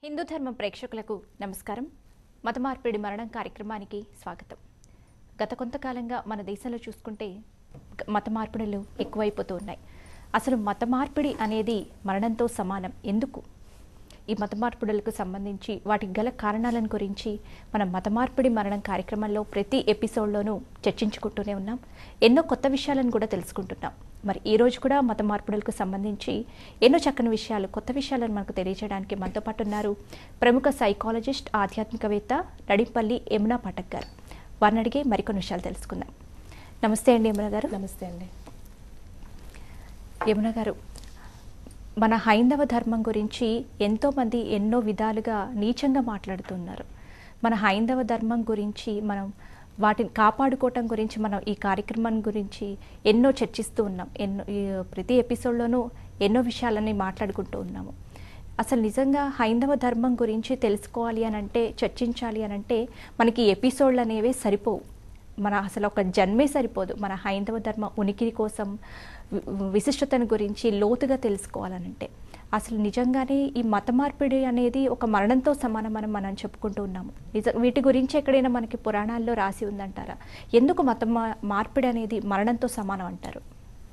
హిందూ ధర్మం ప్రేక్షకులకు నమస్కారం మత మార్పిడి మరణం కార్యక్రమానికి స్వాగతం గత కొంతకాలంగా మన దేశంలో చూసుకుంటే గ- మత మార్పిడులు ఎక్కువైపోతూ ఉన్నాయి అసలు మత మార్పిడి అనేది మరణంతో సమానం ఎందుకు ఈ మత మార్పిడులకు సంబంధించి వాటికి గల కారణాలను గురించి మనం మత మార్పిడి మరణం కార్యక్రమంలో ప్రతి ఎపిసోడ్లోనూ చర్చించుకుంటూనే ఉన్నాం ఎన్నో కొత్త విషయాలను కూడా తెలుసుకుంటున్నాం మరి ఈ రోజు కూడా మత మార్పిడులకు సంబంధించి ఎన్నో చక్కని విషయాలు కొత్త విషయాలను మనకు తెలియజేయడానికి మనతో పాటు ఉన్నారు ప్రముఖ సైకాలజిస్ట్ ఆధ్యాత్మికవేత్త నడిపల్లి యమునా పాఠక్ గారు వారిని అడిగే మరికొన్ని విషయాలు తెలుసుకుందాం నమస్తే అండి యమున గారు నమస్తే అండి యమున గారు మన హైందవ ధర్మం గురించి ఎంతోమంది ఎన్నో విధాలుగా నీచంగా మాట్లాడుతున్నారు మన హైందవ ధర్మం గురించి మనం వాటిని కాపాడుకోవటం గురించి మనం ఈ కార్యక్రమం గురించి ఎన్నో చర్చిస్తూ ఉన్నాం ఎన్నో ఈ ప్రతి ఎపిసోడ్లోనూ ఎన్నో విషయాలని మాట్లాడుకుంటూ ఉన్నాము అసలు నిజంగా హైందవ ధర్మం గురించి తెలుసుకోవాలి అని అంటే చర్చించాలి అని అంటే మనకి ఎపిసోడ్లు అనేవి సరిపోవు మన అసలు ఒక జన్మే సరిపోదు మన హైందవ ధర్మ ఉనికి కోసం వి- విశిష్టతను గురించి లోతుగా తెలుసుకోవాలనంటే అసలు నిజంగానే ఈ మత మార్పిడి అనేది ఒక మరణంతో సమానమని మనం చెప్పుకుంటూ ఉన్నాము నిజ వీటి గురించి ఎక్కడైనా మనకి పురాణాల్లో రాసి ఉందంటారా ఎందుకు మత మా- మార్పిడి అనేది మరణంతో సమానం అంటారు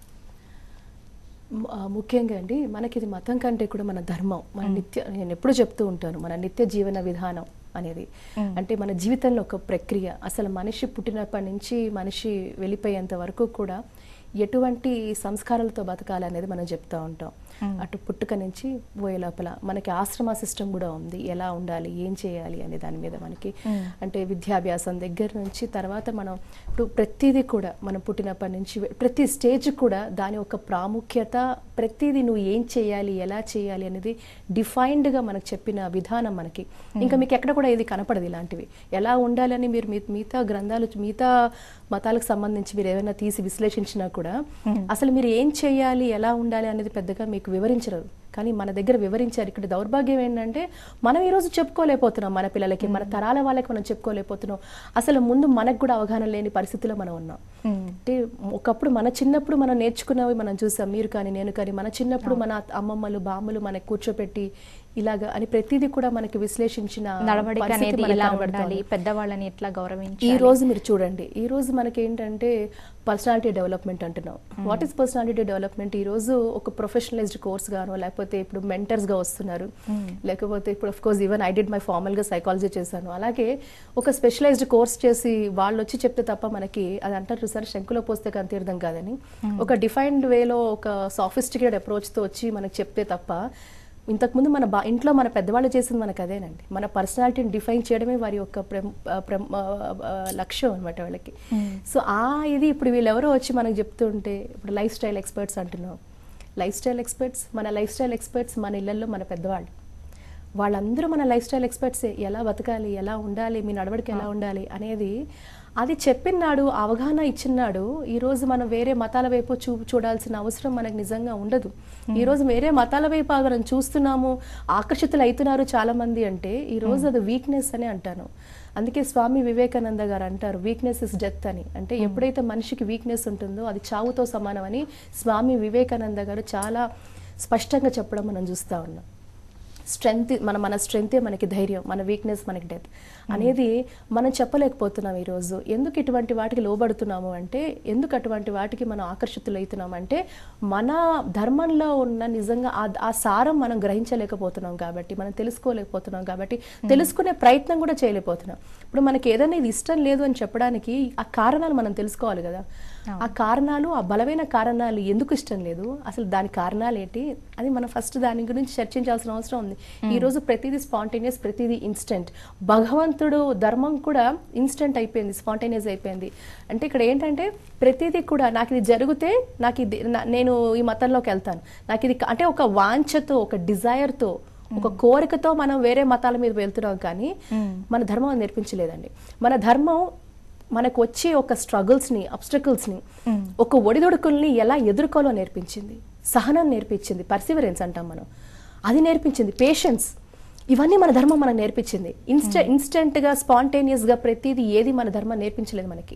ము- ఆ, ముఖ్యంగా అండి మనకి ఇది మతం కంటే కూడా మన ధర్మం మన నిత్య నేను ఎప్పుడు చెప్తూ ఉంటాను మన నిత్య జీవన విధానం అనేది మ్మ్. అంటే మన జీవితంలో ఒక ప్రక్రియ అసలు మనిషి పుట్టినప్పటి నుంచి మనిషి వెళ్ళిపోయేంత వరకు కూడా ఎటువంటి సంస్కారాలతో బతకాలి అనేది మనం చెప్తా ఉంటాం మ్మ్. అటు పుట్టుక నుంచి పోయే లోపల మనకి ఆశ్రమ సిస్టమ్ కూడా ఉంది ఎలా ఉండాలి ఏం చేయాలి అనే దాని మీద మనకి మ్మ్. అంటే విద్యాభ్యాసం దగ్గర నుంచి తర్వాత మనం ఇప్పుడు ప్రతిదీ కూడా మనం పుట్టినప్పటి నుంచి వె- ప్రతి స్టేజ్ కూడా దాని యొక్క ప్రాముఖ్యత ప్రతిదీ నువ్వు ఏం చేయాలి ఎలా చేయాలి అనేది డిఫైన్డ్గా మనకు చెప్పిన విధానం మనకి ఇంకా మీకు ఎక్కడ కూడా ఇది కనపడదు ఇలాంటివి ఎలా ఉండాలని మీరు మీ- మిగతా గ్రంథాలు మిగతా మతాలకు సంబంధించి మీరు ఏమైనా తీసి విశ్లేషించినా కూడా అసలు మీరు ఏం చేయాలి ఎలా ఉండాలి అనేది పెద్దగా మీకు వివరించరు కానీ మన దగ్గర వివరించారు ఇక్కడ దౌర్భాగ్యం ఏంటంటే మనం ఈరోజు చెప్పుకోలేకపోతున్నాం మన పిల్లలకి మన తరాల వాళ్ళకి మనం చెప్పుకోలేకపోతున్నాం అసలు ముందు మనకు కూడా అవగాహన లేని పరిస్థితిలో మనం ఉన్నాం అంటే ఒకప్పుడు మన చిన్నప్పుడు మనం నేర్చుకున్నవి మనం చూసాం మీరు కానీ నేను కానీ మన చిన్నప్పుడు మన అమ్మమ్మలు బామ్మలు మనకు కూర్చోపెట్టి ఇలాగా అని ప్రతిదీ కూడా మనకి విశ్లేషించిన నడవడిక పరిస్థితి అనేది మనకు ఎలా కనబడుతోంది. ఉండాలి పెద్దవాళ్ళని ఎట్లా గౌరవించాలి ఈ రోజు మీరు చూడండి ఈ రోజు మనకి ఏంటంటే పర్సనాలిటీ డెవలప్మెంట్ అంటున్నాం వాట్ ఈస్ పర్సనాలిటీ డెవలప్మెంట్ ఈ రోజు ఒక ప్రొఫెషనలైజ్డ్ కోర్స్ గాను లేకపోతే ఇప్పుడు mentors గా వస్తున్నారు లేకపోతే ఇప్పుడు of course even I did my formal గా సైకాలజీ చేశాను అలాగే ఒక స్పెషలైజ్డ్ కోర్స్ చేసి వాళ్ళు వచ్చి చెప్తే తప్ప మనకి అది అంటారు చూసారు శంకులో పోస్తే కానీ తీర్థం కాదని ఒక డిఫైన్డ్ వేలో ఒక సాఫిస్టికేటెడ్ అప్రోచ్ తో వచ్చి మనకి చెప్తే తప్ప ఇంతకుముందు మన బా ఇంట్లో మన పెద్దవాళ్ళు చేసింది మనకు అదేనండి మన పర్సనాలిటీని డిఫైన్ చేయడమే వారి యొక్క ప్రెమ్- ఆ, ప్రెమ్- ఆ, ఆ, లక్ష్యం అనమాట వాళ్ళకి సో ఆ ఇది ఇప్పుడు వీళ్ళెవరో వచ్చి మనకు చెప్తుంటే ఇప్పుడు లైఫ్ స్టైల్ ఎక్స్పర్ట్స్ అంటున్నాం లైఫ్ స్టైల్ ఎక్స్పర్ట్స్ మన లైఫ్ స్టైల్ ఎక్స్పర్ట్స్ మన ఇళ్లలో మన పెద్దవాళ్ళు వాళ్ళందరూ మన లైఫ్ స్టైల్ ఎక్స్పర్ట్సే ఎలా బతకాలి ఎలా ఉండాలి మీ నడవడికి ఎలా ఉండాలి అనేది అది చెప్పినాడు అవగాహన ఇచ్చినాడు ఈ రోజు మనం వేరే మతాల వైపు చూ చూడాల్సిన అవసరం మనకు నిజంగా ఉండదు ఈ రోజు వేరే మతాల వైపు మనం చూస్తున్నాము ఆకర్షితులు అవుతున్నారు చాలా మంది అంటే ఈ రోజు అది వీక్నెస్ అని అంటాను అందుకే స్వామి వివేకానంద గారు అంటారు వీక్నెస్ ఇస్ డెత్ అని అంటే ఎప్పుడైతే మనిషికి వీక్నెస్ ఉంటుందో అది చావుతో సమానమని స్వామి వివేకానంద గారు చాలా స్పష్టంగా చెప్పడం మనం చూస్తా ఉన్నాం స్ట్రెంగ్త్ మన మన స్ట్రెంగ్తే మనకి ధైర్యం మన వీక్నెస్ మనకి డెత్ అనేది మనం చెప్పలేకపోతున్నాం ఈరోజు ఎందుకు ఇటువంటి వాటికి లోబడుతున్నాము అంటే ఎందుకు అటువంటి వాటికి మనం ఆకర్షితులవుతున్నాం అంటే మన ధర్మంలో ఉన్న నిజంగా ఆ ఆ సారం మనం గ్రహించలేకపోతున్నాం కాబట్టి మనం తెలుసుకోలేకపోతున్నాం కాబట్టి తెలుసుకునే ప్రయత్నం కూడా చేయలేకపోతున్నాం ఇప్పుడు మనకి ఏదైనా ఇది ఇష్టం లేదు అని చెప్పడానికి ఆ కారణాలు మనం తెలుసుకోవాలి కదా ఆ కారణాలు ఆ బలమైన కారణాలు ఎందుకు ఇష్టం లేదు అసలు దాని కారణాలు ఏంటి అది మనం ఫస్ట్ దాని గురించి చర్చించాల్సిన అవసరం ఉంది ఈ రోజు ప్రతిదీ స్పాంటేనియస్ ప్రతిదీ ఇన్స్టెంట్ భగవంతుడు ధర్మం కూడా ఇన్స్టెంట్ అయిపోయింది స్పాంటేనియస్ అయిపోయింది అంటే ఇక్కడ ఏంటంటే ప్రతిదీ కూడా నాకు ఇది జరిగితే నాకు ఇది నా- నేను ఈ మతంలోకి వెళ్తాను నాకు ఇది క- అంటే ఒక వాంఛతో ఒక డిజైర్తో ఒక కోరికతో మనం వేరే మతాల మీద వెళ్తున్నాం కానీ మన ధర్మం అది నేర్పించలేదండి మన ధర్మం మనకు వచ్చే ఒక స్ట్రగుల్స్ని అబ్స్టకల్స్ని ఒక ఒడిదొడుకుల్ని ఎలా ఎదుర్కోవాలో నేర్పించింది సహనం నేర్పించింది పర్సివరెన్స్ అంటాం మనం అది నేర్పించింది పేషెన్స్ ఇవన్నీ మన ధర్మం మనకు నేర్పించింది ఇన్స్టె ఇన్స్టెంట్గా స్పాంటేనియస్గా ప్రతిదీ ఏది మన ధర్మం నేర్పించలేదు మనకి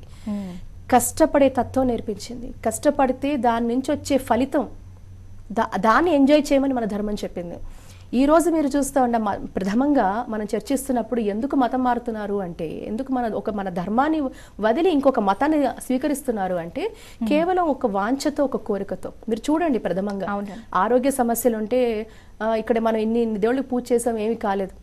కష్టపడే తత్వం నేర్పించింది కష్టపడితే దాని నుంచి వచ్చే ఫలితం దా దాన్ని ఎంజాయ్ చేయమని మన ధర్మం చెప్పింది ఈ రోజు మీరు చూస్తూ ఉండ మ- ప్రథమంగా మనం చర్చిస్తున్నప్పుడు ఎందుకు మతం మారుతున్నారు అంటే ఎందుకు మన ఒక మన ధర్మాన్ని వదిలి ఇంకొక మతాన్ని స్వీకరిస్తున్నారు అంటే కేవలం ఒక వాంఛతో ఒక కోరికతో మీరు చూడండి ప్రథమంగా అవునండి. ఆరోగ్య సమస్యలు ఉంటే ఆ, ఇక్కడ మనం ఇన్ని ఇన్ని దేవుళ్ళకి పూజ చేసాం ఏమీ కాలేదు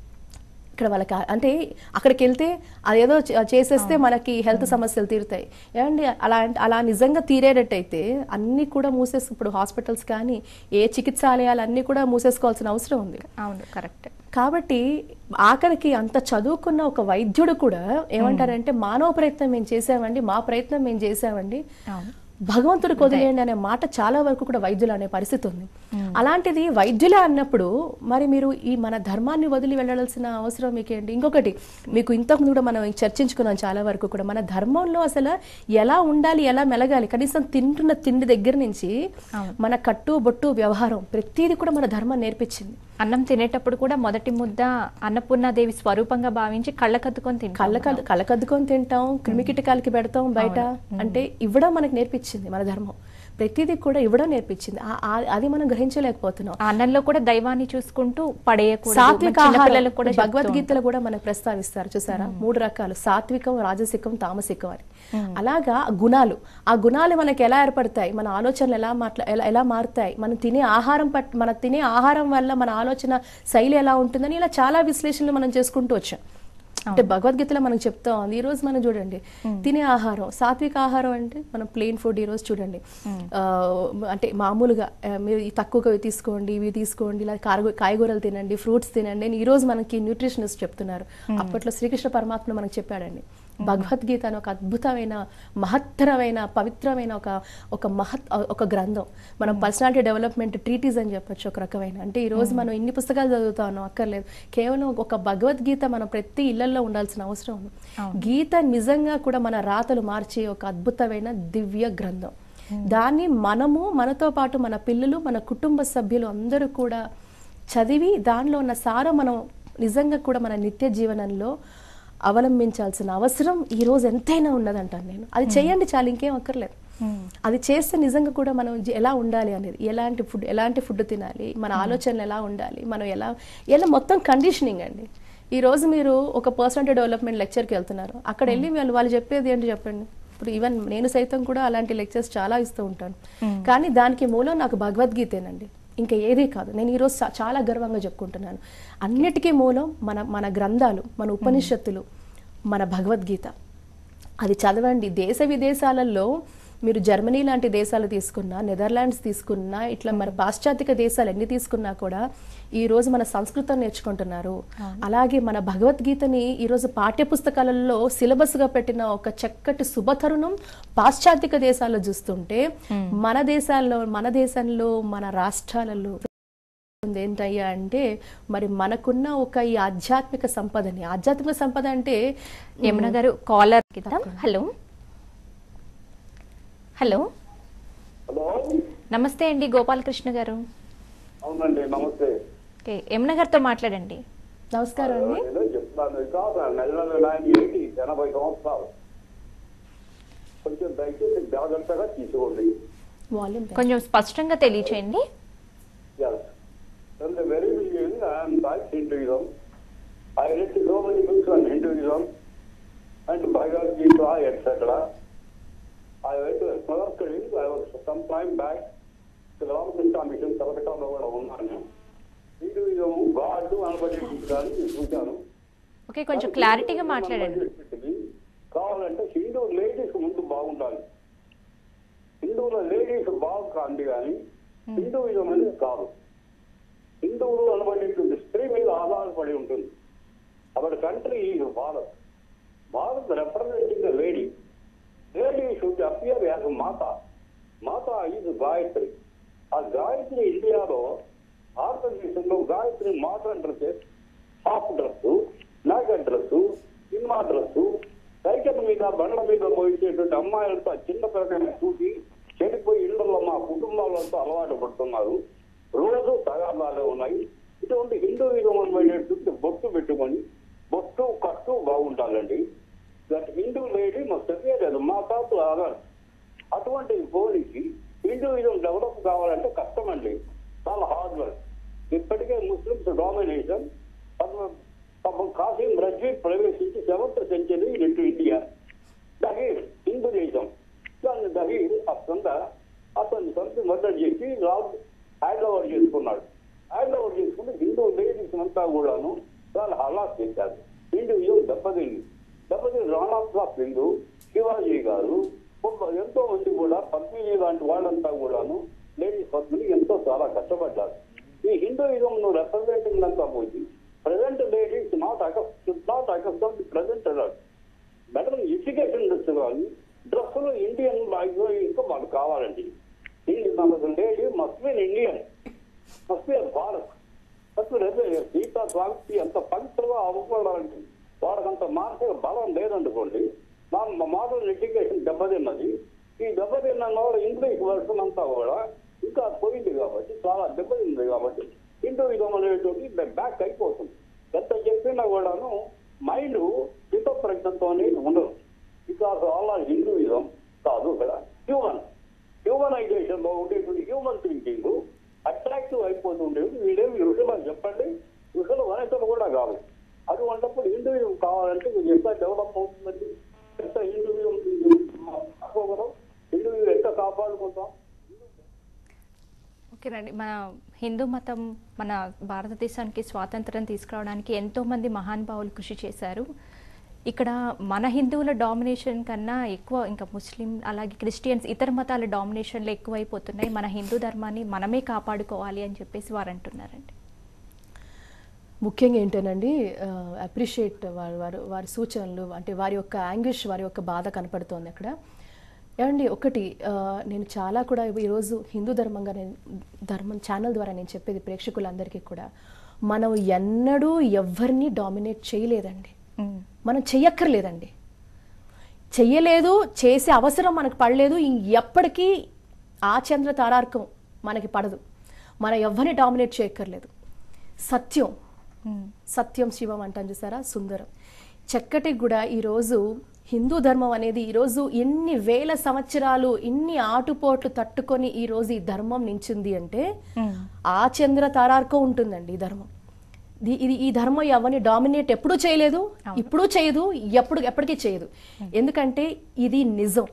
ఇక్కడ వాళ్ళకి ఆ- అంటే అక్కడికి వెళ్తే అదేదో చే- చేసేస్తే మనకి హెల్త్ సమస్యలు తీరుతాయి ఏమండి అలా అంటే- అలా నిజంగా తీరేటట్టయితే అన్నీ కూడా మూసేసి ఇప్పుడు హాస్పిటల్స్ కానీ ఏ చికిత్సాలయాలు అన్నీ కూడా మూసేసుకోవాల్సిన అవసరం ఉంది అవును కరెక్ట్ కాబట్టి ఆఖరికి అంత చదువుకున్న ఒక వైద్యుడు కూడా ఏమంటారంటే మానవ ప్రయత్నం మేము చేసామండి మా ప్రయత్నం మేము చేసామండి అవును భగవంతుడు కొదిలేయండి అనే మాట చాలా వరకు కూడా వైద్యులు అనే పరిస్థితి ఉంది అలాంటిది వైద్యులే అన్నప్పుడు మరి మీరు ఈ మన ధర్మాన్ని వదిలి వెళ్ళాల్సిన అవసరం మీకేంటి ఇంకొకటి మీకు ఇంతకుముందు కూడా మనం చర్చించుకున్నాం చాలా వరకు కూడా మన ధర్మంలో అసలు ఎలా ఉండాలి ఎలా మెలగాలి కనీసం తింటున్న తిండి దగ్గర నుంచి అవును. మన కట్టు బొట్టు వ్యవహారం ప్రతిదీ కూడా మన ధర్మం నేర్పించింది అన్నం తినేటప్పుడు కూడా మొదటి ముద్ద అన్నపూర్ణాదేవి స్వరూపంగా భావించి కళ్ళకద్దుకొని తింటాం కళ్ళ కద్దు కళ్ళకద్దుకొని తింటాం క్రిమికీటకాలకి పెడతాం బయట అంటే ఇవ్వడం మనకు నేర్పించింది మన ధర్మం ప్రతిదీ కూడా ఇవ్వడం నేర్పించింది ఆ- ఆ- అది మనం గ్రహించలేకపోతున్నాం ఆ అన్నంలో కూడా దైవాన్ని చూసుకుంటూ పడేయకూడదు సాత్విక మన చిన్న ఆహారం పిల్లలకు కూడా చెప్తూ భగవద్గీతలో కూడా మనకు ప్రస్తావిస్తారు చూసారా మూడు రకాలు సాత్వికం రాజసికం తామసికం అని అలాగా ఆ గుణాలు ఆ గుణాలు మనకి ఎలా ఏర్పడతాయి మన ఆలోచనలు ఎలా మాట్లా ఎలా ఎలా మారుతాయి మనం తినే ఆహారం పట్ మన తినే ఆహారం వల్ల మన ఆలోచన శైలి ఎలా ఉంటుందని ఇలా చాలా విశ్లేషణలు మనం చేసుకుంటూ వచ్చాం అంటే భగవద్గీతలో మనకు చెప్తా ఉంది ఈ రోజు మనం చూడండి తినే ఆహారం సాత్విక ఆహారం అంటే మనం ప్లెయిన్ ఫుడ్ ఈ రోజు చూడండి ఆ, అంటే మామూలుగా ఆ, మీరు ఈ తక్కువగా ఇవి తీసుకోండి ఇవి తీసుకోండి ఇలా కారగూ కాయగూరలు తినండి ఫ్రూట్స్ తినండి అని ఈ రోజు మనకి న్యూట్రిషనిస్ట్ చెప్తున్నారు అప్పట్లో శ్రీకృష్ణ పరమాత్మ మనకు చెప్పాడండి భగవద్గీత అని ఒక అద్భుతమైన మహత్తరమైన పవిత్రమైన ఒక ఒక మహత్ ఒక గ్రంథం మనం పర్సనాలిటీ డెవలప్మెంట్ ట్రీటీస్ అని చెప్పొచ్చు ఒక రకమైన అంటే ఈ రోజు మనం ఇన్ని పుస్తకాలు చదువుతా ఉన్నాం అక్కర్లేదు కేవలం ఒక భగవద్గీత మనం ప్రతి ఇళ్లలో ఉండాల్సిన అవసరం ఉంది గీత నిజంగా కూడా మన రాతలు మార్చే ఒక అద్భుతమైన దివ్య గ్రంథం దాన్ని మనము మనతో పాటు మన పిల్లలు మన కుటుంబ సభ్యులు అందరూ కూడా చదివి దానిలో ఉన్న సారం మనం నిజంగా కూడా మన నిత్య జీవనంలో అవలంబించాల్సిన అవసరం ఈ రోజు ఎంతైనా ఉన్నదంటాను నేను అది చేయండి చాలు ఇంకేం అక్కర్లేదు అది చేస్తే నిజంగా కూడా మనం జ- ఎలా ఉండాలి అనేది ఎలాంటి ఫుడ్ ఎలాంటి ఫుడ్ తినాలి మన ఆలోచనలు ఎలా ఉండాలి మనం ఎలా ఎలా మొత్తం కండిషనింగ్ అండి ఈ రోజు మీరు ఒక పర్సనాలిటీ డెవలప్మెంట్ లెక్చర్కి వెళ్తున్నారు అక్కడ వెళ్ళి వాళ్ళు వాళ్ళు చెప్పేది ఏంటి చెప్పండి ఇప్పుడు ఈవెన్ నేను సైతం కూడా అలాంటి లెక్చర్స్ చాలా ఇస్తూ ఉంటాను కానీ దానికి మూలం నాకు భగవద్గీతేనండి ఇంకా ఏదీ కాదు నేను ఈరోజు చా- చాలా గర్వంగా చెప్పుకుంటున్నాను అన్నిటికీ మూలం మన మన గ్రంథాలు మన ఉపనిషత్తులు మన భగవద్గీత అది చదవండి దేశ విదేశాలలో మీరు జర్మనీ లాంటి దేశాలు తీసుకున్నా నెదర్లాండ్స్ తీసుకున్నా ఇట్లా మన పాశ్చాత్యక దేశాలు ఎన్ని తీసుకున్నా కూడా ఈ రోజు మన సంస్కృతం నేర్చుకుంటున్నారు అలాగే మన భగవద్గీతని ఈ రోజు పాఠ్య పుస్తకాలలో సిలబస్ గా పెట్టిన ఒక చక్కటి శుభతరుణం పాశ్చాత్యక దేశాల్లో చూస్తుంటే మన దేశాల్లో మన దేశంలో మన రాష్ట్రాలలో ఉంది ఏంటయ్యా అంటే మరి మనకున్న ఒక ఈ ఆధ్యాత్మిక సంపదని ఆధ్యాత్మిక సంపద అంటే యమున గారు కాలర్ కింద హలో హలో హలో నమస్తే అండి గోపాలకృష్ణ గారు అవునండి నమస్తే ఓకే యమున గారితో మాట్లాడండి నమస్కారం అండి ఏదో చెప్తాను కాదు నెలలు నైన్ ఎయిటీ ఎనభై సంవత్సరాలు కొంచెం దయచేసి జాగ్రత్తగా తీసుకోండి వాల్యూమ్ కొంచెం స్పష్టంగా తెలియచేయండి Yes. From the very beginning, I am back Hinduism. I read so many books on Hinduism and Bhagavad Gita, etc. I went to further studies. I was some time back to the Ramakrishna Mission, కలకట్టాలో కూడా ఉన్నాను Hinduism God అనబడి కానీ చూశాను okay కొంచెం క్లారిటీగా మాట్లాడండి కావాలంటే Hindu ladies ముందు బాగుండాలి హిందువుల లేడీస్ బాగుంది కానీ హిందూయిజం అనేది కాదు హిందువులు అనబడేటువంటి స్త్రీ మీద ఆధారపడి ఉంటుంది our country is Bharat Bharat representing the lady lady should appear as మాత మాత ఈజ్ గాయత్రి ఆ గాయత్రి ఇండియాలో భారతదేశంలో Gayatri modern dresses half dress నాగర్ డ్రెస్ సినిమా డ్రెస్ సైకిల్ మీద బండ్ల మీద పోయించేటువంటి అమ్మాయిలతో చిన్న పిల్లకాయని చూసి చెడిపోయి ఇళ్లలో మా కుటుంబాలతో అలవాటు పడుతున్నారు రోజు తగాదాలే ఉన్నాయి ఇటువంటి హిందూయిజం అనేటువంటి బొట్టు పెట్టుకొని బొట్టు కట్టు బాగుండాలండి that Hindu lady must appear మా తాత ఆధార్ అటువంటి పోలీసి హిందూయిజం డెవలప్ కావాలంటే కష్టం అండి చాలా హార్డ్ వర్క్ ఇప్పటికీ అప్పటికే ముస్లిమ్స్ డామినేషన్ పాపం కాసిం రజ్వీ ప్రవేశించి seventh century into India Dahir Hindu దేశం కానీ దహీర్ అసంద అతన్ని కలిసి మద్దతు చేసి రాజు హ్యాండ్ ఓవర్ చేసుకున్నాడు హ్యాండ్ ఓవర్ చేసుకుని హిందూ లేడీస్ అంతా కూడాను వాళ్ళు హలాస్ చేశారు హిందూ దెబ్బతింది దెబ్బతిని రాణా ప్రతాప్ సింగ్ శివాజీ గారు కొంత- ఎంతో మంది కూడా పద్మిని లాంటి వాళ్ళంతా కూడాను లేడీస్ పద్మిని ఎంతో చాలా కష్టపడ్డారు ఈ హిందూయిజం ను రిప్రజెంటింగ్ అంతా పోయి present ladies not not accustomed present alert better education ఉండొచ్చు కానీ డ్రెస్సులు ఇండియన్ ఇంకా మాకు కావాలండి ఇది మనకు lady must be Indian must be Bharat అసలు సీతా స్వామికి ఎంత పవిత్రంగా అవ్వకూడదండి వాడికంత మానసిక బలం లేదనుకోండి మా మోడల్ ఎడ్యుకేషన్ దెబ్బతిన్నది ఈ దెబ్బతిన్న కూడా ఇంగ్లీష్ వర్షన్ అంతా కూడా ఇంకా పోయింది కాబట్టి చాలా దెబ్బతింది కాబట్టి హిందూయిజం అనేటువంటి బ్యాక్ అయిపోతుంది ఎంత చెప్పినా కూడాను మైండ్ హితప్రజ్ఞతో ఉండదు బికాస్ ఆల్ ఆర్ హిందూయిజం కాదు ఇక్కడ హ్యూమన్ హ్యూమనైజేషన్ లో ఉండేటువంటి హ్యూమన్ థింకింగ్ అట్రాక్టివ్ అయిపోతుండేది వీడేమి ఋషులు అని చెప్పండి ఋషులు వనితలు కూడా కాదు అటువంటిప్పుడు హిందూయిజం కావాలంటే మీరు ఎంత డెవలప్ అవుతుందండి ఎంత హిందూయిజం కాపాడుకోగలం హిందూయిజం ఎంత కాపాడుకుంటాం ఓకేనండి మన హిందూ మతం మన భారతదేశానికి స్వాతంత్రం తీసుకురావడానికి ఎంతో మంది మహానుభావులు కృషి చేశారు ఇక్కడ మన హిందువుల డామినేషన్ కన్నా ఎక్కువ ఇంకా ముస్లిం అలాగే క్రిస్టియన్స్ ఇతర మతాల డామినేషన్లు ఎక్కువైపోతున్నాయి మన హిందూ ధర్మాన్ని మనమే కాపాడుకోవాలి అని చెప్పేసి వారు అంటున్నారండి ముఖ్యంగా ఏంటేనండి అప్రిషియేట్ వారి వారు వారి సూచనలు అంటే వారి యొక్క యాంగ్విష్ వారి యొక్క బాధ కనపడుతోంది అక్కడ ఏమండి ఒకటి ఆ, నేను చాలా కూడా ఈరోజు హిందూ ధర్మంగా నేను ధర్మం ఛానల్ ద్వారా నేను చెప్పేది ప్రేక్షకులందరికీ కూడా మనం ఎన్నడూ ఎవరిని డామినేట్ చేయలేదండి ఉమ్, మనం చెయ్యక్కర్లేదండి చెయ్యలేదు చేసే అవసరం మనకు పడలేదు ఇం- ఎప్పటికీ ఆ చంద్ర తారార్కం మనకి పడదు మనం ఎవరిని డామినేట్ చేయక్కర్లేదు సత్యం ఉమ్, సత్యం శివం అంటాం చూసారా సుందరం చక్కటి కూడా ఈరోజు హిందూ ధర్మం అనేది ఈరోజు ఎన్ని వేల సంవత్సరాలు ఇన్ని ఆటుపోట్లు తట్టుకొని ఈరోజు ఈ ధర్మం నించింది అంటే ఉమ్, ఆ చంద్ర తారార్కం ఉంటుందండి ఈ ధర్మం ది- ఇది ఈ ధర్మం ఎవరిని డామినేట్ ఎప్పుడూ చేయలేదు ఇప్పుడు చేయదు ఎప్పుడు ఎప్పటికీ చేయదు ఎందుకంటే ఇది నిజం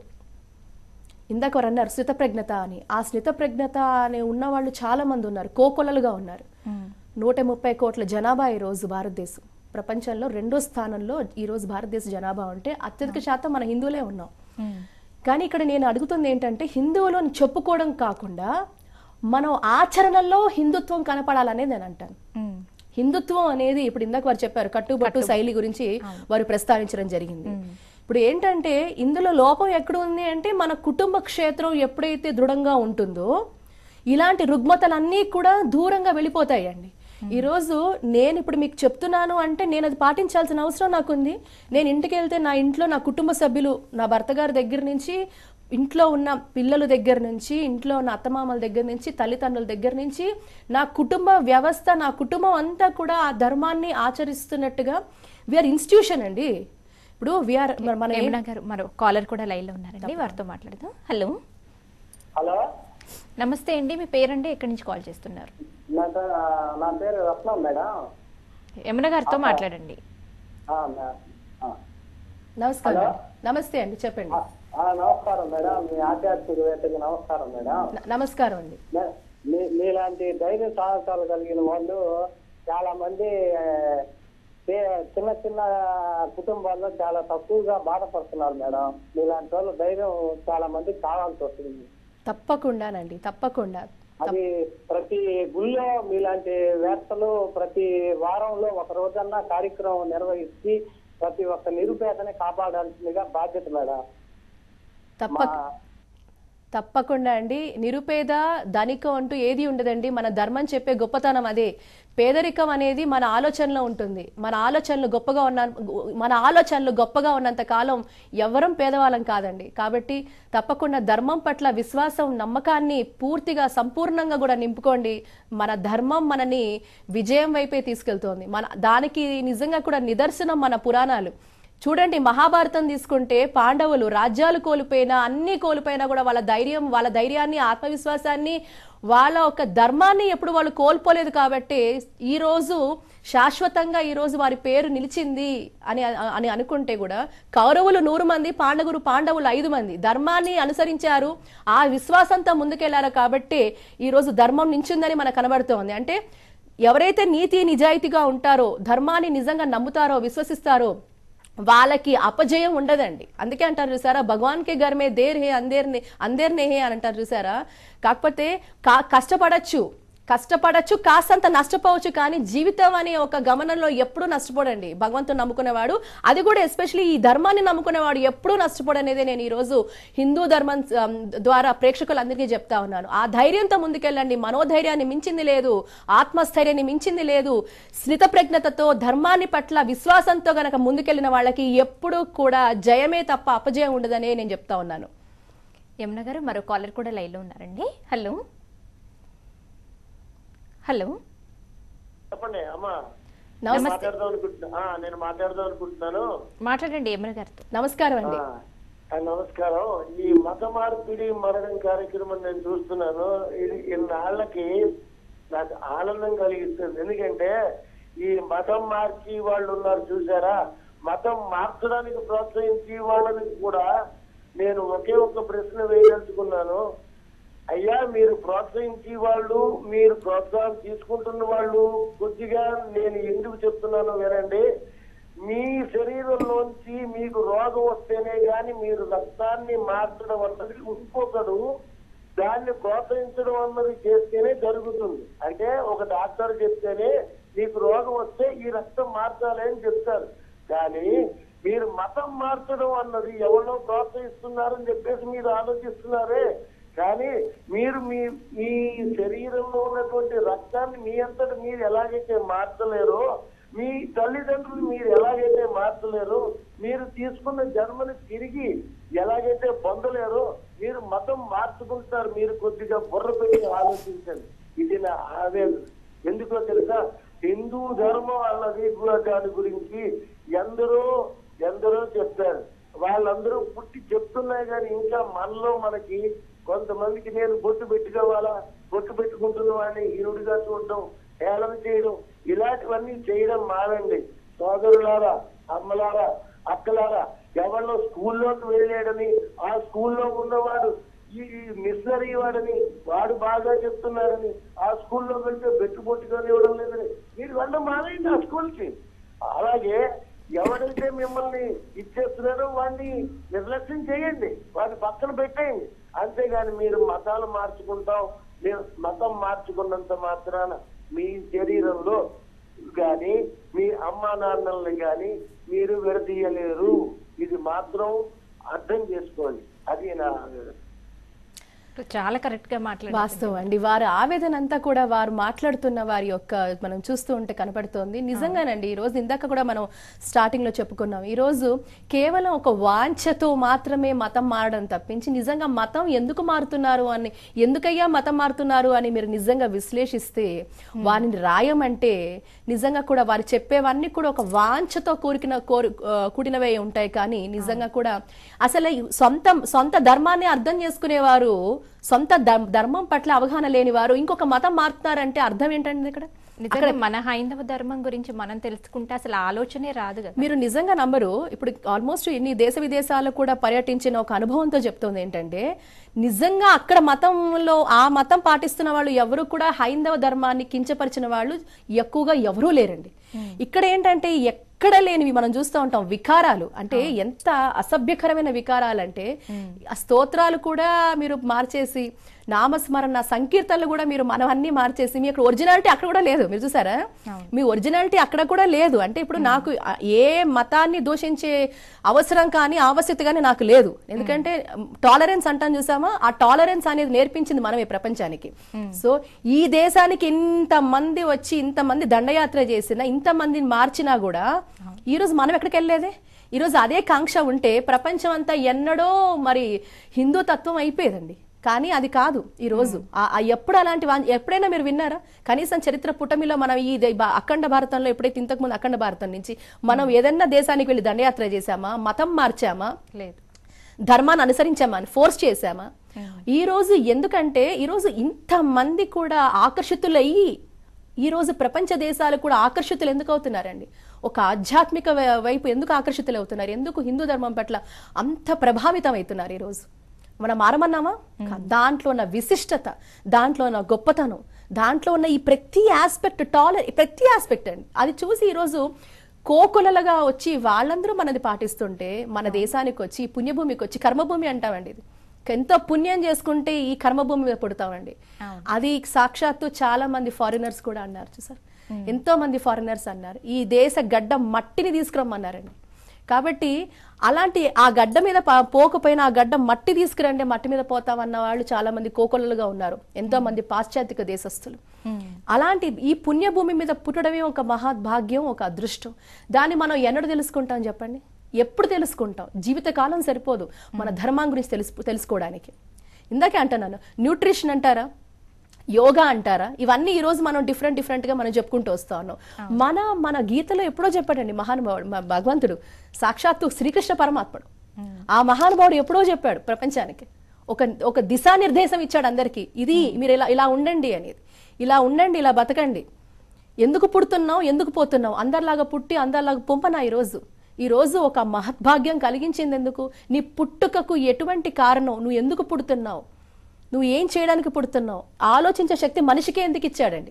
ఇందాక వారు అన్నారు స్థితప్రజ్ఞత అని ఆ స్థితప్రజ్ఞత అనే ఉన్న వాళ్ళు చాలా మంది ఉన్నారు కోకొల్లలుగా ఉన్నారు ఉమ్, నూట ముప్పై కోట్ల జనాభా ఈ రోజు భారతదేశం ప్రపంచంలో రెండో స్థానంలో ఈ రోజు భారతదేశ జనాభా ఉంటే అత్యధిక శాతం మన హిందువులే ఉన్నాం ఉమ్, కానీ ఇక్కడ నేను అడుగుతుంది ఏంటంటే హిందువులు అని చెప్పుకోవడం కాకుండా మనం ఆచరణలో హిందుత్వం కనపడాలనేది నేను అంటాను ఉమ్, హిందుత్వం అనేది ఇప్పుడు ఇందాక వారు చెప్పారు కట్టుబట్టు శైలి గురించి వారు ప్రస్తావించడం జరిగింది ఇప్పుడు ఏంటంటే ఇందులో లోపం ఎక్కడ ఉంది అంటే మన కుటుంబ క్షేత్రం ఎప్పుడైతే దృఢంగా ఉంటుందో ఇలాంటి రుగ్మతలన్నీ కూడా దూరంగా వెళ్ళిపోతాయండి ఈ రోజు నేను ఇప్పుడు మీకు చెప్తున్నాను అంటే నేను అది పాటించాల్సిన అవసరం నాకుంది నేను ఇంటికి వెళ్తే నా ఇంట్లో నా కుటుంబ సభ్యులు నా భర్త గారి దగ్గర నుంచి ఇంట్లో ఉన్న పిల్లల దగ్గర నుంచి ఇంట్లో ఉన్న అత్తమామల దగ్గర నుంచి తల్లిదండ్రుల దగ్గర నుంచి నా కుటుంబ వ్యవస్థ నా కుటుంబం అంతా కూడా ఆ ధర్మాన్ని ఆచరిస్తున్నట్టుగా వీఆర్ ఇన్స్టిట్యూషన్ అండి ఇప్పుడు వీఆర్ మన ఏం- యమున గారు మరో కాలర్ కూడా లైన్ లో ఉన్నారండి వారితో మాట్లాడదాం హలో హలో నమస్తే అండి మీ పేరండి ఎక్కడి నుంచి కాల్ చేస్తున్నారు నా పేరు నా పేరు రత్నం మేడం యమున గారితో మాట్లాడండి ఆ, మే- ఆ. నమస్కారం హలో. అండి. నమస్తే అండి చెప్పండి ఆ, నమస్కారం మేడం మీ ఆధ్యాత్మికవేత్తకి నమస్కారం మేడం న- నమస్కారం అండి మే- మీ మీలాంటి ధైర్య సాహసాలు కలిగిన వాళ్ళు చాలా మంది ఆ, చే- చిన్న చిన్న కుటుంబాల్లో చాలా తక్కువగా బాధపడుతున్నారు మేడం మీలాంటి వాళ్ళు ధైర్యం చాలా మందికి కావాల్సి వస్తుంది తప్పకుండానండి తప్పకుండా అది ప్రతి గుళ్ళో మీలాంటి వేత్తలు ప్రతి వారంలో ఒక రోజన్నా కార్యక్రమం నిర్వహించి ప్రతి ఒక్క నిరుపేదని కాపాడాల్సిందిగా బాధ్యత మేడం తప్ప మా- తప్పకుండా అండి నిరుపేద ధనికం అంటూ ఏది ఉండదండి మన ధర్మం చెప్పే గొప్పతనం అదే పేదరికం అనేది మన ఆలోచనలో ఉంటుంది మన ఆలోచనలు గొప్పగా ఉన్న మన ఆలోచనలు గొప్పగా ఉన్నంత కాలం ఎవరం పేదవాళ్ళం కాదండి కాబట్టి తప్పకుండా ధర్మం పట్ల విశ్వాసం నమ్మకాన్ని పూర్తిగా సంపూర్ణంగా కూడా నింపుకోండి మన ధర్మం మనని విజయం వైపే తీసుకెళ్తోంది మన దానికి నిజంగా కూడా నిదర్శనం మన పురాణాలు చూడండి మహాభారతం తీసుకుంటే పాండవులు రాజ్యాలు కోల్పోయినా అన్ని కోల్పోయినా కూడా వాళ్ళ ధైర్యం వాళ్ళ ధైర్యాన్ని ఆత్మవిశ్వాసాన్ని వాళ్ళ ఒక ధర్మాన్ని ఎప్పుడు వాళ్ళు కోల్పోలేదు కాబట్టి ఈ రోజు శాశ్వతంగా ఈ రోజు వారి పేరు నిలిచింది అని అని అనుకుంటే కూడా కౌరవులు నూరు మంది పాండవులు పాండవులు ఐదు మంది ధర్మాన్ని అనుసరించారు ఆ విశ్వాసంతో ముందుకెళ్లారు కాబట్టి ఈ రోజు ధర్మం నించిందని మనకు కనబడుతోంది అంటే ఎవరైతే నీతి నిజాయితీగా ఉంటారో ధర్మాన్ని నిజంగా నమ్ముతారో విశ్వసిస్తారో వాళ్ళకి అపజయం ఉండదండి అందుకే అంటారు చూసారా భగవాన్ కే గర్ మే దేర్ హే అందేర్ నే అందేర్ నే హే అని అంటారు చూసారా కాకపోతే కా కష్టపడచ్చు కష్టపడచ్చు కాస్తంత నష్టపోవచ్చు కానీ జీవితం అనే ఒక గమనంలో ఎప్పుడూ నష్టపోడండి భగవంతుని నమ్ముకునేవాడు అది కూడా ఎస్పెషల్లీ ఈ ధర్మాన్ని నమ్ముకునేవాడు ఎప్పుడూ నష్టపోడనేది నేను ఈరోజు హిందూ ధర్మం ఆ, ద్వారా ప్రేక్షకులందరికీ చెప్తా ఉన్నాను ఆ ధైర్యంతో ముందుకెళ్ళండి మనోధైర్యాన్ని మించింది లేదు ఆత్మస్థైర్యాన్ని మించింది లేదు స్మిత ప్రజ్ఞతతో ధర్మాన్ని పట్ల విశ్వాసంతో గనక ముందుకెళ్ళిన వాళ్ళకి ఎప్పుడూ కూడా జయమే తప్ప అపజయం ఉండదనే నేను చెప్తా ఉన్నాను యమున గారు మరో కాలర్ కూడా లైన్లో ఉన్నారండి హలో హలో చెప్పండి అమ్మా నమస్తే. నేను మాట్లాడదాం అనుకుంటున్నా ఆ, నేను మాట్లాడదాం అనుకుంటున్నాను మాట్లాడండి యమున గారితో నమస్కారం అండి ఆ, ఆ, నమస్కారం ఈ మత మార్పిడి మరణం కార్యక్రమం నేను చూస్తున్నాను ఇది ఇన్నాళ్ళకి నాకు ఆనందం కలిగిస్తుంది ఎందుకంటే ఈ మతం మార్చి వాళ్ళు ఉన్నారు చూసారా మతం మార్చడానికి ప్రోత్సహించి వాళ్ళని కూడా నేను ఒకే ఒక్క ప్రశ్న వేయదలుచుకున్నాను అయ్యా మీరు ప్రోత్సహించి వాళ్ళు మీరు ప్రోత్సాహం తీసుకుంటున్న వాళ్ళు కొద్దిగా నేను ఎందుకు చెప్తున్నానో వినండి మీ శరీరంలోంచి మీకు రోగం వస్తేనే గాని మీరు రక్తాన్ని మార్చడం అన్నది ఇంకొకడు దాన్ని ప్రోత్సహించడం అన్నది చేస్తేనే జరుగుతుంది అంటే ఒక డాక్టర్ చెప్తేనే మీకు రోగం వస్తే ఈ రక్తం మార్చాలి అని చెప్తారు కానీ మీరు మతం మార్చడం అన్నది ఎవరినో ప్రోత్సహిస్తున్నారని చెప్పేసి మీరు ఆలోచిస్తున్నారే కానీ మీరు మీ మీ శరీరంలో ఉన్నటువంటి రక్తాన్ని మీ అంతటి మీరు ఎలాగైతే మార్చలేరో మీ తల్లిదండ్రులు మీరు ఎలాగైతే మార్చలేరో మీరు తీసుకున్న జన్మని తిరిగి ఎలాగైతే పొందలేరో మీరు మతం మార్చుకుంటారు మీరు కొద్దిగా బుర్ర పెట్టి ఆలోచించండి ఇది నా ఆవేదన ఎందుకో తెలుసా హిందూ ధర్మం అన్నది కూడా దాని గురించి ఎందరో ఎందరో చెప్పారు వాళ్ళందరూ పుట్టి చెప్తున్నాయి కానీ ఇంకా మనలో మనకి కొంతమందికి నేను బొట్టు పెట్టుకోవాలా బొట్టు పెట్టుకుంటున్న వాడిని హీరుడిగా చూడడం హేళన చేయడం ఇలాంటివన్నీ చేయడం మానండి సోదరులారా అమ్మలారా అక్కలారా ఎవరిలో స్కూల్లోకి వెళ్ళాడని ఆ స్కూల్లో ఉన్నవాడు ఈ మిషనరీ వాడని వాడు బాగా చెప్తున్నాడని ఆ స్కూల్లో వెళ్తే బెట్టు పొట్టుకొని ఇవ్వడం లేదని మీరు వెళ్ళడం మానేయండి ఆ స్కూల్కి అలాగే ఎవరైతే మిమ్మల్ని ఇచ్చేస్తున్నారో వాడిని నిర్లక్ష్యం చేయండి వాడిని పక్కన పెట్టేయండి అంతేగాని మీరు మతాలు మార్చుకుంటాం మీరు మతం మార్చుకున్నంత మాత్రాన మీ శరీరంలో గాని మీ అమ్మా నాన్నల్ని గాని మీరు విడదీయలేరు ఇది మాత్రం అర్థం చేసుకోండి అది నా చాలా కరెక్ట్ గా మాట్లాడారు వాస్తవం అండి వారి ఆవేదన అంతా కూడా వారు మాట్లాడుతున్న వారి యొక్క మనం చూస్తూ ఉంటే కనపడుతోంది నిజంగానండి ఈ రోజు ఇందాక కూడా మనం స్టార్టింగ్ లో చెప్పుకున్నాం ఈ రోజు కేవలం ఒక వాంఛతో మాత్రమే మతం మారడం తప్పించి నిజంగా మతం ఎందుకు మారుతున్నారు అని ఎందుకయ్యా మతం మారుతున్నారు అని మీరు నిజంగా విశ్లేషిస్తే వారిని రాయమంటే నిజంగా కూడా వారు చెప్పేవన్నీ కూడా ఒక వాంఛతో కూరికిన కోరు ఆ, కూడినవే ఉంటాయి కానీ నిజంగా కూడా అసలు ఈ సొంత సొంత ధర్మాన్ని అర్థం చేసుకునేవారు సొంత ధర్- ధర్మం పట్ల అవగాహన లేని వారు ఇంకొక మతం మారుతున్నారంటే అర్థం ఏంటండి ఇక్కడ నిజంగా మన హైందవ ధర్మం గురించి మనం తెలుసుకుంటే అసలు ఆలోచనే రాదు కదా మీరు నిజంగా నమ్మరు ఇప్పుడు ఆల్మోస్ట్ ఇన్ని దేశ విదేశాలు కూడా పర్యటించిన ఒక అనుభవంతో చెప్తుంది ఏంటంటే నిజంగా అక్కడ మతంలో ఆ మతం పాటిస్తున్న వాళ్ళు ఎవరు కూడా హైందవ ధర్మాన్ని కించపరిచిన వాళ్ళు ఎక్కువగా ఎవరూ లేరండి ఇక్కడ ఏంటంటే ఎక్కడ లేనివి మనం చూస్తూ ఉంటాం వికారాలు అంటే ఎంత అసభ్యకరమైన వికారాలు అంటే ఆ స్తోత్రాలు కూడా మీరు మార్చేసి నామస్మరణ సంకీర్తనలు కూడా మీరు మనం అన్ని మార్చేసి మీ అక్కడ ఒరిజినాలిటీ అక్కడ కూడా లేదు మీరు చూసారా మీ ఒరిజినాలిటీ అక్కడ కూడా లేదు అంటే ఇప్పుడు నాకు ఆ- ఏ మతాన్ని దూషించే అవసరం కానీ ఆవశ్యకత కానీ నాకు లేదు ఎందుకంటే టాలరెన్స్ అంటాం చూసామా ఆ టాలరెన్స్ అనేది నేర్పించింది మనమే ప్రపంచానికి సో ఈ దేశానికి ఇంత మంది వచ్చి ఇంత మంది దండయాత్ర చేసిన ఇంత మందిని మార్చినా కూడా ఈ రోజు మనం ఎక్కడికి వెళ్ళలేదే ఈ రోజు అదే కాంక్ష ఉంటే ప్రపంచం అంతా ఎన్నడో మరి హిందూ తత్వం అయిపోయేదండి కానీ అది కాదు ఈ రోజు ఆ- ఆ ఎప్పుడు అలాంటి వా- ఎప్పుడైనా మీరు విన్నారా కనీసం చరిత్ర పుటమిలో మనం ఈ దే- బా- అఖండ భారతంలో ఎప్పుడైతే ఇంతకు ముందు అఖండ భారతం నుంచి మనం ఏదన్నా దేశానికి వెళ్ళి దండయాత్ర చేశామా మతం మార్చామా లేదు ధర్మాన్ని అనుసరించామా అని ఫోర్స్ చేశామా ఈ రోజు ఎందుకంటే ఈ రోజు ఇంతమంది కూడా ఆకర్షితులయ్యి ఈ రోజు ప్రపంచ దేశాలు కూడా ఆకర్షితులు ఎందుకు అవుతున్నారండి ఒక ఆధ్యాత్మిక వై- వైపు ఎందుకు ఆకర్షితులు అవుతున్నారు ఎందుకు హిందూ ధర్మం పట్ల అంత ప్రభావితం అవుతున్నారు ఈరోజు మనం మారమన్నామా కా- దాంట్లో ఉన్న విశిష్టత దాంట్లో ఉన్న గొప్పతనం దాంట్లో ఉన్న ఈ ప్రతి ఆస్పెక్ట్ టాలర్ ప్రతి ఆస్పెక్ట్ అండి అది చూసి ఈరోజు కోకొలలుగా వచ్చి వాళ్ళందరూ మనది పాటిస్తుంటే మన దేశానికి వచ్చి ఈ పుణ్యభూమికి వచ్చి కర్మభూమి అంటామండి ఇది ఎంతో పుణ్యం చేసుకుంటే ఈ కర్మభూమి మీద పుడతామండి అది సాక్షాత్తు చాలా మంది ఫారినర్స్ కూడా అన్నారు చూసారు ఎంతో మంది ఫారినర్స్ అన్నారు ఈ దేశ గడ్డ మట్టిని తీసుకురమ్మన్నారండి కాబట్టి అలాంటి ఆ గడ్డ మీద ప- పోకపోయినా ఆ గడ్డ మట్టి తీసుకురండి మట్టి మీద పోతామన్న వాళ్ళు చాలా మంది కోకొల్లలుగా ఉన్నారు ఎంతో మంది పాశ్చాత్యక దేశస్తులు అలాంటి ఈ పుణ్యభూమి మీద పుట్టడమే ఒక మహాభాగ్యం ఒక అదృష్టం దాన్ని మనం ఎన్నడూ తెలుసుకుంటాం చెప్పండి ఎప్పుడు తెలుసుకుంటాం జీవితకాలం సరిపోదు మన ధర్మం గురించి తెలుసు తెలుసుకోవడానికి ఇందాకే అంటున్నాను న్యూట్రిషన్ అంటారా యోగా అంటారా ఇవన్నీ ఈ రోజు మనం డిఫరెంట్ డిఫరెంట్ గా మనం చెప్పుకుంటూ వస్తా ఉన్నాం మన మన గీతలో ఎప్పుడో చెప్పాడండి మహానుభావుడు మా భగవంతుడు సాక్షాత్తు శ్రీకృష్ణ పరమాత్ముడు ఆ మహానుభావుడు ఎప్పుడో చెప్పాడు ప్రపంచానికి ఒక ఒక దిశానిర్దేశం ఇచ్చాడు అందరికీ ఇది మీరు ఇలా ఇలా ఉండండి అనేది ఇలా ఉండండి ఇలా బతకండి ఎందుకు పుడుతున్నావు ఎందుకు పోతున్నావు అందరిలాగా పుట్టి అందరిలాగా పొంపనా ఈరోజు ఈ రోజు ఒక మహద్భాగ్యం కలిగించింది ఎందుకు నీ పుట్టుకకు ఎటువంటి కారణం నువ్వు ఎందుకు పుడుతున్నావు నువ్వు ఏం చేయడానికి పుడుతున్నావు ఆలోచించే శక్తి మనిషికే ఎందుకు ఇచ్చాడండి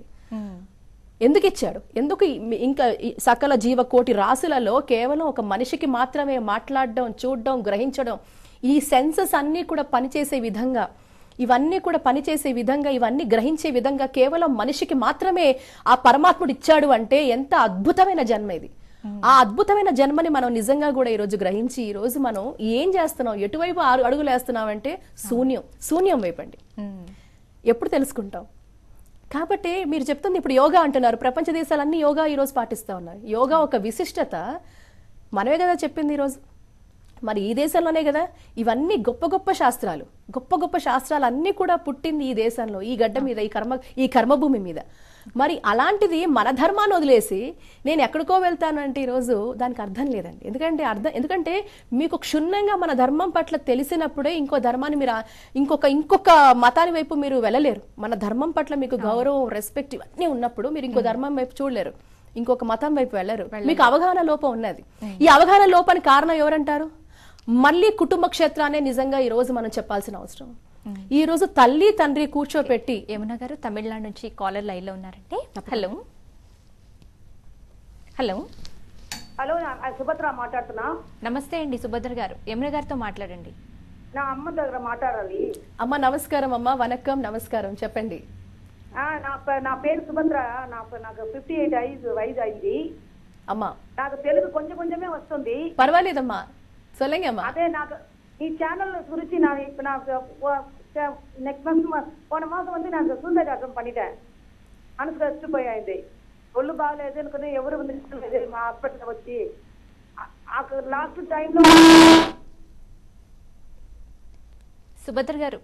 ఎందుకు ఇచ్చాడు ఎందుకు ఈ- ఇంకా ఈ సకల జీవకోటి రాసులలో కేవలం ఒక మనిషికి మాత్రమే మాట్లాడడం చూడడం గ్రహించడం ఈ సెన్సెస్ అన్నీ కూడా పనిచేసే విధంగా ఇవన్నీ కూడా పనిచేసే విధంగా ఇవన్నీ గ్రహించే విధంగా కేవలం మనిషికి మాత్రమే ఆ పరమాత్ముడు ఇచ్చాడు అంటే ఎంత అద్భుతమైన జన్మ ఇది ఆ అద్భుతమైన జన్మని మనం నిజంగా కూడా ఈ రోజు గ్రహించి ఈ రోజు మనం ఏం చేస్తున్నాం ఎటువైపు ఆరు అడుగులు వేస్తున్నామంటే శూన్యం శూన్యం వైపండి ఎప్పుడు తెలుసుకుంటాం కాబట్టి మీరు చెప్తుంది ఇప్పుడు యోగా అంటున్నారు ప్రపంచ దేశాలన్నీ యోగా ఈరోజు పాటిస్తూ ఉన్నారు యోగా ఒక విశిష్టత మనమే కదా చెప్పింది ఈరోజు మరి ఈ దేశంలోనే కదా ఇవన్నీ గొప్ప గొప్ప శాస్త్రాలు గొప్ప గొప్ప శాస్త్రాలు అన్నీ కూడా పుట్టింది ఈ దేశంలో ఈ గడ్డ మీద ఈ కర్మ ఈ కర్మభూమి మీద మరి అలాంటిది మన ధర్మాన్ని వదిలేసి నేను ఎక్కడికో వెళ్తానంటే ఈరోజు దానికి అర్థం లేదండి ఎందుకంటే అర్థం ఎందుకంటే మీకు క్షుణ్ణంగా మన ధర్మం పట్ల తెలిసినప్పుడే ఇంకో ధర్మాన్ని మీరు ఆ- ఇంకొక ఇంకొక మతాని వైపు మీరు వెళ్ళలేరు మన ధర్మం పట్ల మీకు గౌరవం రెస్పెక్ట్ ఇవన్నీ ఉన్నప్పుడు మీరు ఇంకో ధర్మం వైపు చూడలేరు ఇంకొక మతం వైపు వెళ్ళరు మీకు అవగాహన లోపం ఉన్నది ఈ అవగాహన లోపానికి కారణం ఎవరంటారు మళ్ళీ కుటుంబ క్షేత్రాన్ని నిజంగా ఈ రోజు మనం చెప్పాల్సిన అవసరం ఈ రోజు తల్లి తండ్రి కూర్చోపెట్టి యమున గారు తమిళనాడు నుంచి కాలర్ లైన్ లో ఉన్నారంటే హలో హలో హలో నా- సుభద్ర మాట్లాడుతున్నా నమస్తే అండి సుభద్ర గారు యమున గారితో మాట్లాడండి నా అమ్మ దగ్గర మాట్లాడాలి అమ్మ నమస్కారం అమ్మ వనక్కం నమస్కారం చెప్పండి ఆ, నా ప- నా పేరు సుభద్ర నాకు నాకు ఫిఫ్టీ ఎయిట్ ఐదు వయసు అయింది అమ్మా నాకు తెలుగు కొంచెం కొంచెమే వస్తుంది పర్వాలేదమ్మా సొల్లంగి అమ్మా అదే నాకు ఈ ఛానల్ గురించి நான் இப்ப நான் நெக்ஸ்ட் மந்த் போன மாசம் வந்து நான் சூந்தராட்டம் பண்ணிட்டேன் మనసు చచ్చిపోయింది ఒళ్ళు బాగలేదు అనుకుని ఎవరు లేదు మా హాస్పిటల్ వచ్చి లాస్ట్ టైంలో సుభద్ర గారు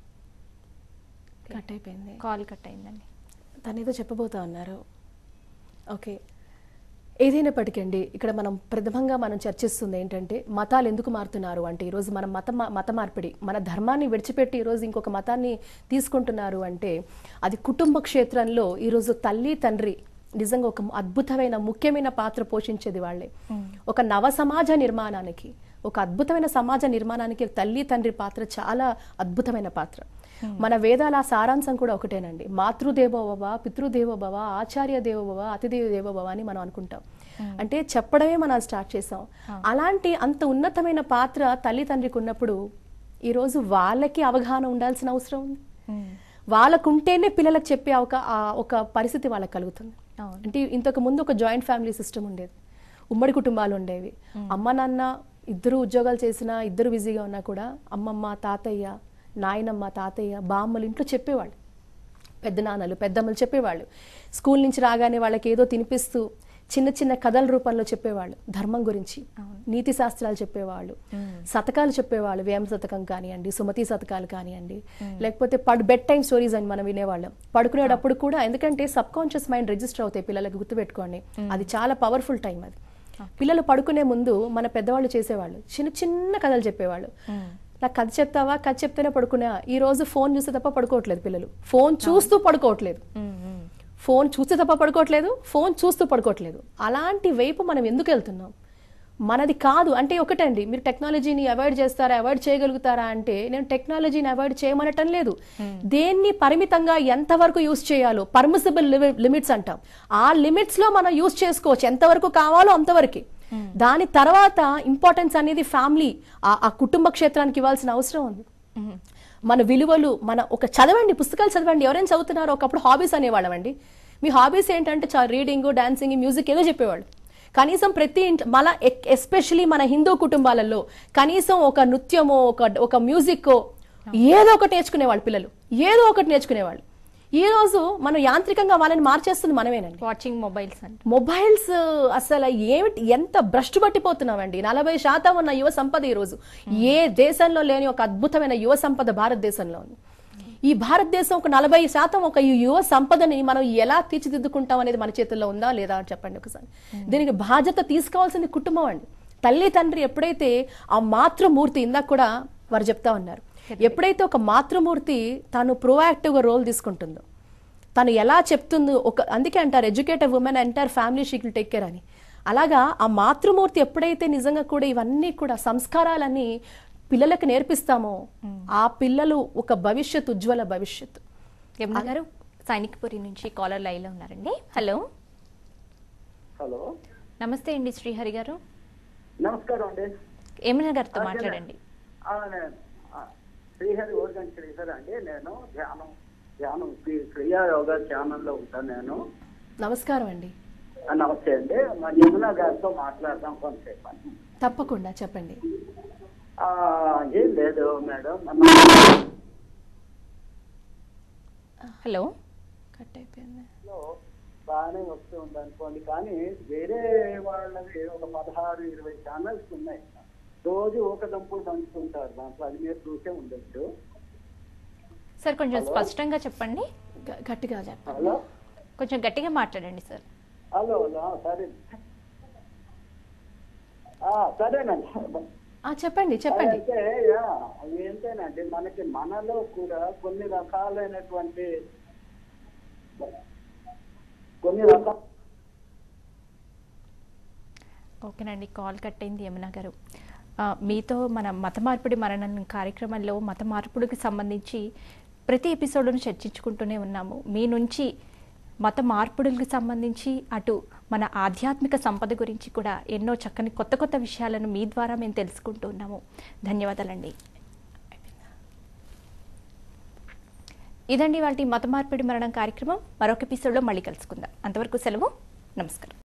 కట్ అయిపోయింది కాల్ కట్ అయిందండి తనేదో చెప్పబోతా ఉన్నారు ఓకే ఏదైనప్పటికండి ఇక్కడ మనం ప్రథమంగా మనం చర్చిస్తుంది ఏంటంటే మతాలు ఎందుకు మారుతున్నారు అంటే ఈరోజు మనం మత మా- మత మార్పిడి మన ధర్మాన్ని విడిచిపెట్టి ఈరోజు ఇంకొక మతాన్ని తీసుకుంటున్నారు అంటే అది కుటుంబ క్షేత్రంలో ఈరోజు తల్లి తండ్రి నిజంగా ఒక అద్భుతమైన ముఖ్యమైన పాత్ర పోషించేది వాళ్ళే ఒక నవ సమాజ నిర్మాణానికి ఒక అద్భుతమైన సమాజ నిర్మాణానికి తల్లి తండ్రి పాత్ర చాలా అద్భుతమైన పాత్ర మన వేదాల సారాంశం కూడా ఒకటేనండి మాతృదేవోభవ పితృదేవోభవ ఆచార్య దేవోభవ అతిదేవ దేవోభవ అని మనం అనుకుంటాం అంటే చెప్పడమే మనం స్టార్ట్ చేసాం అలాంటి అంత ఉన్నతమైన పాత్ర తల్లి తండ్రికి ఉన్నప్పుడు ఈరోజు వాళ్ళకి అవగాహన ఉండాల్సిన అవసరం ఉంది వాళ్ళకుంటేనే పిల్లలకు చెప్పే ఒక ఆ ఒక పరిస్థితి వాళ్ళకి కలుగుతుంది అవును. అంటే ఇంతకు ముందు ఒక జాయింట్ ఫ్యామిలీ సిస్టమ్ ఉండేది ఉమ్మడి కుటుంబాలు ఉండేవి అమ్మ నాన్న ఇద్దరు ఉద్యోగాలు చేసినా ఇద్దరు బిజీగా ఉన్నా కూడా అమ్మమ్మ తాతయ్య నాయనమ్మ తాతయ్య బామ్మలు ఇంట్లో చెప్పేవాళ్ళు పెద్దనాన్నలు పెద్దమ్మలు చెప్పేవాళ్ళు స్కూల్ నుంచి రాగానే వాళ్ళకి ఏదో తినిపిస్తూ చిన్న చిన్న కథల రూపంలో చెప్పేవాళ్ళు ధర్మం గురించి నీతి శాస్త్రాలు చెప్పేవాళ్ళు శతకాలు చెప్పేవాళ్ళు వేమ శతకం కానివ్వండి సుమతి శతకాలు కానివ్వండి లేకపోతే పడు బెడ్ టైం స్టోరీస్ అని మనం వినేవాళ్ళం పడుకునేటప్పుడు కూడా ఎందుకంటే సబ్ కాన్షియస్ మైండ్ రిజిస్టర్ అవుతాయి పిల్లలకు గుర్తుపెట్టుకోండి అది చాలా పవర్ఫుల్ టైం అది పిల్లలు పడుకునే ముందు మన పెద్దవాళ్ళు చేసేవాళ్ళు చిన్న చిన్న కథలు చెప్పేవాళ్ళు నాకు కథ చెప్తావా కథ చెప్తేనే పడుకున్నా ఈ రోజు ఫోన్ చూస్తే తప్ప పడుకోవట్లేదు పిల్లలు ఫోన్ చూస్తూ పడుకోవట్లేదు ఫోన్ చూస్తే తప్ప పడుకోవట్లేదు ఫోన్ చూస్తూ పడుకోవట్లేదు అలాంటి వైపు మనం ఎందుకు వెళ్తున్నాం మనది కాదు అంటే ఒకటండి మీరు టెక్నాలజీని అవాయిడ్ చేస్తారా అవాయిడ్ చేయగలుగుతారా అంటే నేను టెక్నాలజీని అవాయిడ్ చేయమనటం లేదు దేన్ని పరిమితంగా ఎంతవరకు యూస్ చేయాలో పర్మిసిబుల్ లిమిట్స్ అంటాం ఆ లిమిట్స్ లో మనం యూస్ చేసుకోవచ్చు ఎంతవరకు కావాలో అంతవరకు దాని తర్వాత ఇంపార్టెన్స్ అనేది ఫ్యామిలీ ఆ కుటుంబ క్షేత్రానికి ఇవ్వాల్సిన అవసరం ఉంది మన విలువలు మన ఒక చదవండి పుస్తకాలు చదవండి ఎవరైనా చదువుతున్నారో ఒకప్పుడు హాబీస్ అనేవాళ్ళం అండి మీ హాబీస్ ఏంటంటే రీడింగ్ డాన్సింగ్ మ్యూజిక్ ఏదో చెప్పేవాళ్ళు కనీసం ప్రతి ఇంట్ మన ఎస్పెషలీ మన హిందూ కుటుంబాలలో కనీసం ఒక నృత్యమో ఒక ఒక మ్యూజిక్కో ఏదో ఒకటి నేర్చుకునేవాళ్ళు పిల్లలు ఏదో ఒకటి నేర్చుకునేవాళ్ళు ఈ రోజు మనం యాంత్రికంగా వాళ్ళని మార్చేస్తుంది మనమేనండి వాచింగ్ మొబైల్స్ అంటే మొబైల్స్ అసలు ఏమిటి ఎంత భ్రష్టు పట్టిపోతున్నామండి నలభై శాతం ఉన్న యువ సంపద ఈరోజు ఏ దేశంలో లేని ఒక అద్భుతమైన యువ సంపద భారతదేశంలో ఉంది ఈ భారతదేశం ఒక నలభై శాతం ఒక ఈ యువ సంపదని మనం ఎలా తీర్చిదిద్దుకుంటాం అనేది మన చేతుల్లో ఉందా లేదా అని చెప్పండి ఒకసారి దీనికి బాధ్యత తీసుకోవాల్సింది కుటుంబం అండి తల్లి తండ్రి ఎప్పుడైతే ఆ మాతృమూర్తి ఇందాక కూడా వారు చెప్తా ఉన్నారు ఎప్పుడైతే ఒక మాతృమూర్తి తాను ప్రోయాక్టివ్గా రోల్ తీసుకుంటుందో తను ఎలా చెప్తుందో ఒక అందుకే అంటారు educated women entire family she will take care అని అలాగా ఆ మాతృమూర్తి ఎప్పుడైతే నిజంగా కూడా ఇవన్నీ కూడా సంస్కారాలన్నీ పిల్లలకు నేర్పిస్తామో ఆ పిల్లలు ఒక భవిష్యత్ ఉజ్వల భవిష్యత్తు యమున గారు సైనిక్పురి నుంచి కాలర్ లైన్లో ఉన్నారండి హలో హలో నమస్తే అండి శ్రీహరి గారు నమస్కారం అండి యమున గారితో మాట్లాడండి ఆ, నేను, ఆ, శ్రీహరి ఓర్గన్ శ్రీహరి అండి నేను ధ్యానం ధ్యానం క్రి- క్రియా యోగా ఛానల్లో ఉంటాను నేను నమస్కారం అండి ఆ, నమస్తే అండి మా యమున గారితో మాట్లాడదాం కొంతసేపు అని తప్పకుండా చెప్పండి ఆ, ఏం లేదు మేడం హలో కట్ అయిపోయింది మనలో బాగానే వస్తూ ఉంది అనుకోండి కానీ వేరే వాళ్ళవి ఒక పదహారు ఇరవై ఛానల్స్ ఉన్నాయి రోజు ఒక దంపులు పంచుతుంటారు దాంట్లో అది మీరు చూసే ఉండొచ్చు సార్ కొంచెం స్పష్టంగా చెప్పండి గ- గట్టిగా చెప్పండి హలో కొంచెం గట్టిగా మాట్లాడండి సార్ హలో హలో సరే ఆ, సరేనండి ఆ, చెప్పండి చెప్పండి అయితే యా, ఏంటేనండి మనకి మనలో కూడా కొన్ని రకాలైనటువంటి కొన్ని రకాల ఓకేనండి కాల్ కట్ అయింది యమున గారు ఆ, మీతో మన మత మార్పిడి మరణం కార్యక్రమంలో మత మార్పుడికి సంబంధించి ప్రతి ఎపిసోడ్ను చర్చించుకుంటూనే ఉన్నాము మీ నుంచి మత మార్పుడులకు సంబంధించి అటు మన ఆధ్యాత్మిక సంపద గురించి కూడా ఎన్నో చక్కని కొత్త కొత్త విషయాలను మీ ద్వారా మేము తెలుసుకుంటూ ఉన్నాము ధన్యవాదాలండి ఇదండి వాటి మత మార్పిడి మరణం కార్యక్రమం మరొక ఎపిసోడ్లో మళ్ళీ కలుసుకుందాం అంతవరకు సెలవు నమస్కారం